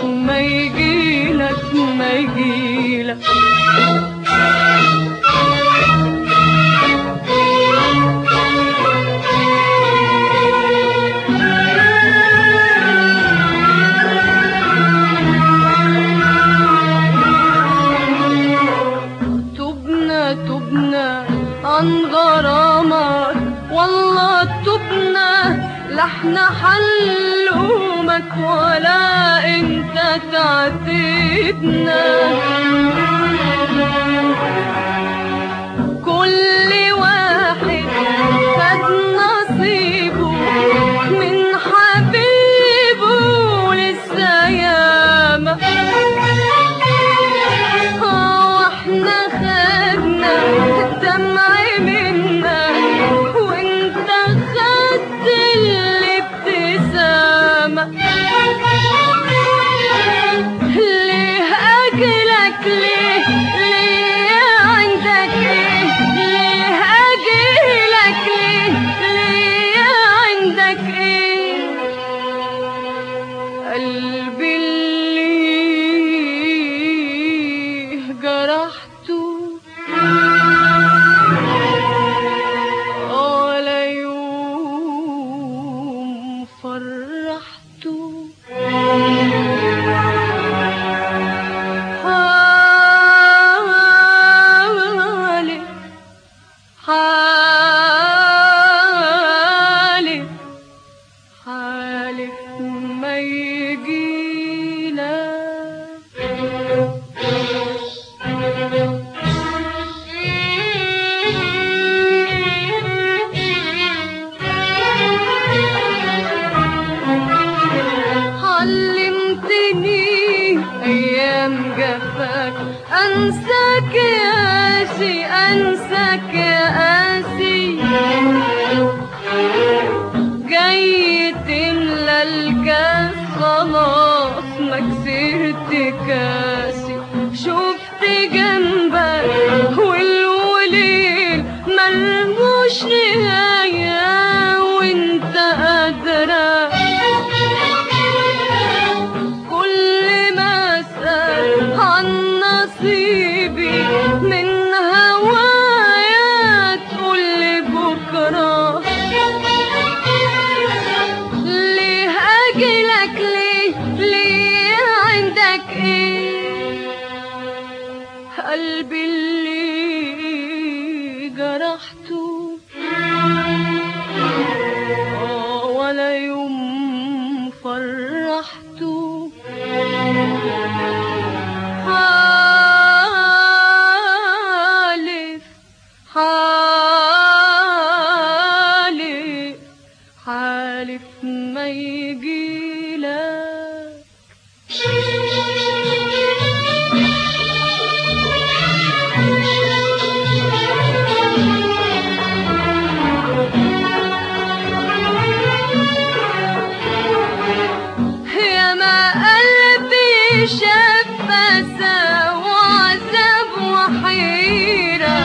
ما يجيلك ما يجيلك تبنا تبنا عن غرامك والله تبنا لحنا حلومك ولا انت تعتدنا كل واحد خد نصيبه من حبيبه لسه ياما واحنا خدنا الدمع منا وانت خدت الابتسامة ليه اجلك ليه ليه عندك ايه ليه اجلك ليه ليه عندك ايه قلبي اللي جرحته ولا يوم فرحته حالي حالي حالف ما يجينا علمتني ايام جفاك انساك يا قاسي انساك يا قاسي جاي تملى الكاس خلاص ما كسرت كاسي شفت جنبك والوليل ملهوش نهاية وانت قادرة كل ما اسأل عن نصيبي من هوايا تقولي بكره ليه اجلك ليه ليه عندك ايه قلبي اللي جرحته آه، ولا يوم فرحته حالف حالف حالف ما يجيلك يا ما قلبي شاف بسا وعذاب وحيرة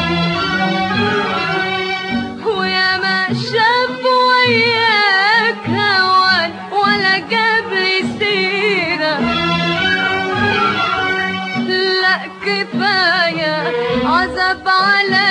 ويا ما شاف وياك هوان ولا جاب لي سيرة لا كفاية عذاب على